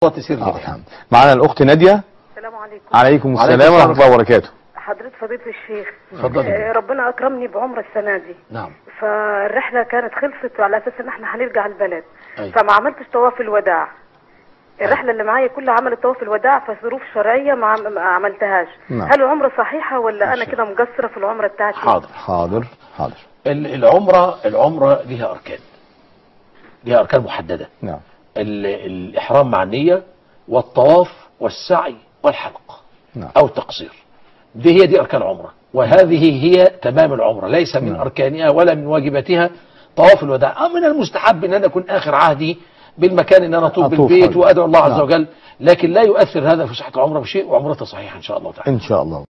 تسير آه، جدا نعم. معنا الأخت نادية السلام عليكم عليكم السلام وعليكم ورحمة السلام. الله وبركاته حضرة فضيلة الشيخ اتفضلي. آه، ربنا أكرمني بعمرة السنة دي نعم فالرحلة كانت خلصت على أساس إن إحنا هنرجع البلد أيوة. فما عملتش طواف الوداع الرحلة اللي معايا كلها عملت طواف الوداع فظروف شرعية ما عم- ما عملتهاش نعم. هل العمرة صحيحة ولا أنا كده مقصرة في العمرة بتاعتي حاضر حاضر حاضر ال- العمرة العمرة ليها أركان ليها أركان محددة نعم ال- الإحرام مع النية والطواف والسعي والحلق نعم. أو التقصير دي هي دي أركان العمرة وهذه هي تمام العمرة ليس من نعم. أركانها ولا من واجباتها طواف الوداع أو من المستحب أن أنا أكون آخر عهدي بالمكان أن أنا أطوف أطوف بالبيت حج. وأدعو الله عز نعم. وجل لكن لا يؤثر هذا في صحة العمرة بشيء وعمرتها صحيحة إن شاء الله تعالى إن شاء الله